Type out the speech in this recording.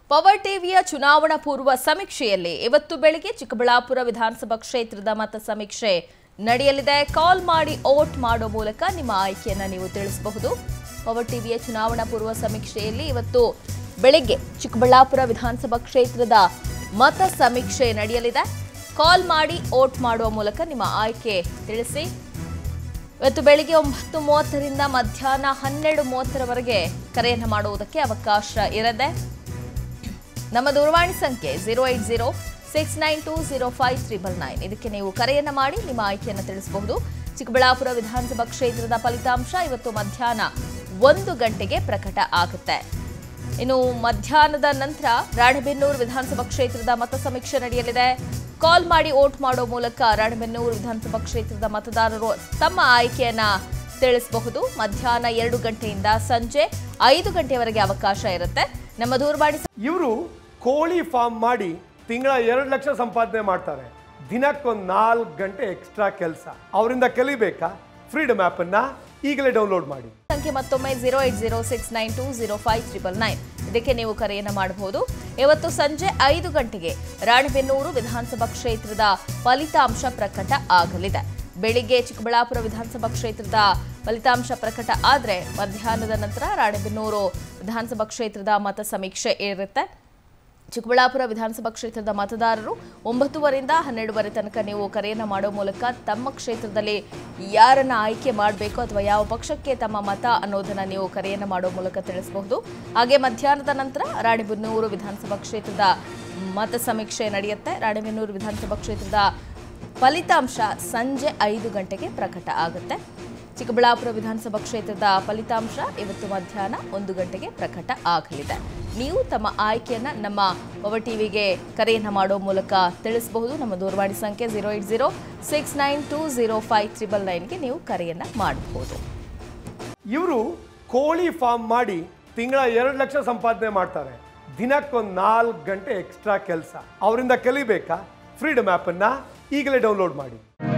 power ಟಿವಿಯ ಚುನಾವಣಾ ಪೂರ್ವ ಸಮೀಕ್ಷೆಯಲ್ಲಿ ಇವತ್ತು ಬೆಳಿಗ್ಗೆ ಚಿಕ್ಕಬಳ್ಳಾಪುರ ವಿಧಾನಸಭಾ ಕ್ಷೇತ್ರದ ಮತ ಸಮೀಕ್ಷೆ ನಡೆಯಲಿದೆ ಕಾಲ್ ಮಾಡಿ ಓಟ್ ಮಾಡೋ ಮೂಲಕ ನಿಮ್ಮ ಆಯ್ಕೆಯನ್ನ ನೀವು ತಿಳಿಸಬಹುದು ಪವರ್ ಟಿವಿಯ ಚುನಾವಣಾ ಪೂರ್ವ ಸಮೀಕ್ಷೆಯಲ್ಲಿ ಇವತ್ತು ಬೆಳಿಗ್ಗೆ ಚಿಕ್ಕಬಳ್ಳಾಪುರ ವಿಧಾನಸಭಾ ಕ್ಷೇತ್ರದ ಮತ ಸಮೀಕ್ಷೆ ನಡೆಯಲಿದೆ ಕಾಲ್ ಮಾಡಿ ಓಟ್ ಮಾಡುವ ಮೂಲಕ ನಿಮ್ಮ ಆಯ್ಕೆ ತಿಳಿಸಿ ಇವತ್ತು ಬೆಳಿಗ್ಗೆ ಒಂಬತ್ತು ಮೂವತ್ತರಿಂದ ಮಧ್ಯಾಹ್ನ ಹನ್ನೆರಡು ಮೂವತ್ತರವರೆಗೆ ಕರೆಯನ್ನು ಮಾಡುವುದಕ್ಕೆ ಅವಕಾಶ ಇರದೆ ನಮ್ಮ ದೂರವಾಣಿ ಸಂಖ್ಯೆ zero eight zero six nine two zero five triple nine ಇದಕ್ಕೆ ನೀವು ಕರೆಯನ್ನು ಮಾಡಿ ನಿಮ್ಮ ಆಯ್ಕೆಯನ್ನು ತಿಳಿಸಬಹುದು ಚಿಕ್ಕಬಳ್ಳಾಪುರ ವಿಧಾನಸಭಾ ಕ್ಷೇತ್ರದ ಫಲಿತಾಂಶ ಇವತ್ತು ಮಧ್ಯಾಹ್ನ ಒಂದು ಗಂಟೆಗೆ ಪ್ರಕಟ ಆಗುತ್ತೆ ಇನ್ನು ಮಧ್ಯಾಹ್ನದ ನಂತರ ರಾಣೆಬೆನ್ನೂರು ವಿಧಾನಸಭಾ ಕ್ಷೇತ್ರದ ಮತ ಸಮೀಕ್ಷೆ ನಡೆಯಲಿದೆ ಕಾಲ್ ಮಾಡಿ ವೋಟ್ ಮಾಡೋ ಮೂಲಕ ರಾಣೆಬೆನ್ನೂರು ವಿಧಾನಸಭಾ ಕ್ಷೇತ್ರದ ಮತದಾರರು ತಮ್ಮ ಆಯ್ಕೆಯನ್ನ ತಿಳಿಸಬಹುದು ಮಧ್ಯಾಹ್ನ ಎರಡು ಗಂಟೆಯಿಂದ ಸಂಜೆ ಐದು ಗಂಟೆಯವರೆಗೆ ಅವಕಾಶ ಇರುತ್ತೆ ನಮ್ಮ ದೂರವಾಣಿ ಇವರು ಕೋಳಿ ಫಾರ್ಮ್ ಮಾಡಿ ತಿಂಗಳ ಎರಡು ಲಕ್ಷ ಸಂಪಾದನೆ ಮಾಡ್ತಾರೆ ದಿನಕ್ಕೊಂದು ನಾಲ್ಕು ಗಂಟೆ ಎಕ್ಸ್ಟ್ರಾ ಕೆಲಸ ಅವರಿಂದ ಕಲಿಬೇಕಾ ಫ್ರೀಡಮ್ ಆ್ಯಪನ್ನು ಈಗಲೇ ಡೌನ್ಲೋಡ್ ಮಾಡಿ ಸಂಖ್ಯೆ ಮತ್ತೊಮ್ಮೆ zero eight zero six nine two zero five triple nine ಇದಕ್ಕೆ ನೀವು ಕರೆಯನ್ನು ಮಾಡಬಹುದು ಇವತ್ತು ಸಂಜೆ ಐದು ಗಂಟೆಗೆ ರಾಣೆಬೆನ್ನೂರು ವಿಧಾನಸಭಾ ಕ್ಷೇತ್ರದ ಫಲಿತಾಂಶ ಪ್ರಕಟ ಆಗಲಿದೆ ಬೆಳಿಗ್ಗೆ ಚಿಕ್ಕಬಳ್ಳಾಪುರ ವಿಧಾನಸಭಾ ಕ್ಷೇತ್ರದ ಫಲಿತಾಂಶ ಪ್ರಕಟ ಆದರೆ ಮಧ್ಯಾಹ್ನದ ನಂತರ ರಾಣೆಬೆನ್ನೂರು ವಿಧಾನಸಭಾ ಕ್ಷೇತ್ರದ ಮತ ಸಮೀಕ್ಷೆ ಇರುತ್ತೆ ಚಿಕ್ಕಬಳ್ಳಾಪುರ ವಿಧಾನಸಭಾ ಕ್ಷೇತ್ರದ ಮತದಾರರು ಒಂಬತ್ತುವರೆಯಿಂದ ಹನ್ನೆರಡುವರೆ ತನಕ ನೀವು ಕರೆಯನ್ನು ಮಾಡೋ ಮೂಲಕ ತಮ್ಮ ಕ್ಷೇತ್ರದಲ್ಲಿ ಯಾರನ್ನ ಆಯ್ಕೆ ಮಾಡಬೇಕು ಅಥವಾ ಯಾವ ಪಕ್ಷಕ್ಕೆ ತಮ್ಮ ಮತ ಅನ್ನೋದನ್ನ ನೀವು ಕರೆಯನ್ನು ಮಾಡೋ ಮೂಲಕ ತಿಳಿಸಬಹುದು ಹಾಗೆ ಮಧ್ಯಾಹ್ನದ ನಂತರ ರಾಣೆಬೆನ್ನೂರು ವಿಧಾನಸಭಾ ಕ್ಷೇತ್ರದ ಮತ ಸಮೀಕ್ಷೆ ನಡೆಯುತ್ತೆ ರಾಣೆಬೆನ್ನೂರು ವಿಧಾನಸಭಾ ಕ್ಷೇತ್ರದ ಫಲಿತಾಂಶ ಸಂಜೆ ಐದು ಗಂಟೆಗೆ ಪ್ರಕಟ ಆಗುತ್ತೆ ಚಿಕ್ಕಬಳ್ಳಾಪುರ ವಿಧಾನಸಭಾ ಕ್ಷೇತ್ರದ ಫಲಿತಾಂಶ ಇವತ್ತು ಮಧ್ಯಾಹ್ನ ಒಂದು ಗಂಟೆಗೆ ಪ್ರಕಟ ಆಗಲಿದೆ ನೀವು ತಮ್ಮ ಆಯ್ಕೆಯನ್ನ ನಮ್ಮ ಪವರ್ ಟಿವಿಗೆ ಕರೆಯನ್ನ ಮಾಡೋ ಮೂಲಕ ತಿಳಿಸಬಹುದು ನಮ್ಮ ದೂರವಾಣಿ ಸಂಖ್ಯೆ zero eight zero six nine two zero five triple ನೈನ್ಗೆ ನೀವು ಕರೆಯನ್ನ ಮಾಡಬಹುದು ಇವರು ಕೋಳಿ ಫಾರ್ಮ್ ಮಾಡಿ ತಿಂಗಳ ಎರಡು ಲಕ್ಷ ಸಂಪಾದನೆ ಮಾಡ್ತಾರೆ ದಿನಕ್ಕೊಂದು ನಾಲ್ಕು ಗಂಟೆ ಎಕ್ಸ್ಟ್ರಾ ಕೆಲಸ ಅವರಿಂದ ಕಲಿಬೇಕಾ ಫ್ರೀಡಮ್ ಆ್ಯಪನ್ನು ಈಗಲೇ ಡೌನ್ಲೋಡ್ ಮಾಡಿ